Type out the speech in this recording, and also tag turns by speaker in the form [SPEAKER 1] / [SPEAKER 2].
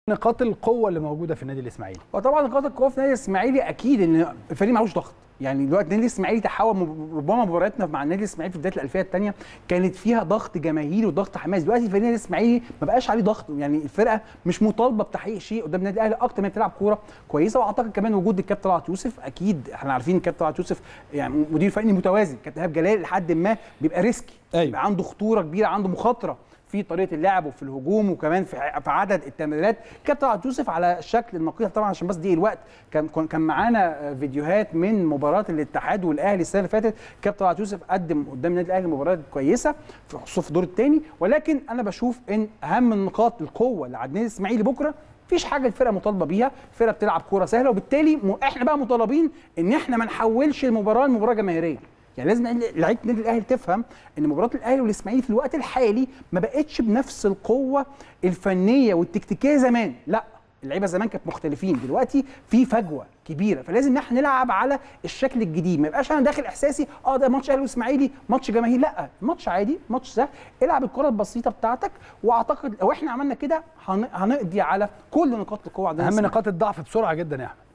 [SPEAKER 1] نقاط القوه اللي موجوده في النادي الاسماعيلي
[SPEAKER 2] وطبعا نقاط القوه في النادي الاسماعيلي اكيد ان الفريق معهوش ضغط يعني دلوقتي النادي الاسماعيلي تحول مب- ربما مبارياتنا مع النادي الاسماعيلي في بدايه الالفيه الثانيه كانت فيها ضغط جماهيري وضغط حماس دلوقتي الفريق النادي الاسماعيلي ما بقاش عليه ضغط يعني الفرقه مش مطالبه بتحقيق شيء قدام النادي الاهلي اكتر ما هي بتلعب كوره كويسه واعتقد كمان وجود الكابتن طلعت يوسف اكيد احنا عارفين الكابتن طلعت يوسف يعني مدير فني متوازن كابتن ايهاب جلال لحد ما بيبقى ريسكي
[SPEAKER 1] أيوة.
[SPEAKER 2] بيبقى عنده خطوره كبيره عنده مخاطره في طريقه اللعب وفي الهجوم وكمان في في عدد التمريرات كابتن طلعت يوسف على الشكل النقيض طبعا عشان بس دي الوقت كان كان- كان معانا فيديوهات من مباراه الاتحاد والاهلي السنه اللي فاتت كابتن طلعت يوسف قدم قدام النادي الاهلي مباراه كويسه في خصوصا في الدور الثاني ولكن انا بشوف ان اهم النقاط القوه اللي عند النادي الاسماعيلي بكره مفيش حاجه الفرقه مطالبه بيها الفرقه بتلعب كوره سهله وبالتالي م- احنا بقى مطالبين ان احنا ما نحولش المباراه لمباراه جماهيريه يعني لازم لعيبه النادي الاهلي تفهم ان مباراه الاهلي والاسماعيلي في الوقت الحالي ما بقتش بنفس القوه الفنيه والتكتيكيه زمان لا اللعيبه زمان كانت مختلفين دلوقتي في فجوه كبيره فلازم ان احنا نلعب على الشكل الجديد ما يبقاش انا داخل احساسي اه ده ماتش اهلي واسماعيلي ماتش جماهير لا ماتش عادي ماتش سهل العب الكره البسيطه بتاعتك واعتقد لو احنا عملنا كده هن- هنقضي على كل نقاط القوه عندنا
[SPEAKER 1] اهم
[SPEAKER 2] الإسماعيلي.
[SPEAKER 1] نقاط الضعف بسرعه جدا يا احمد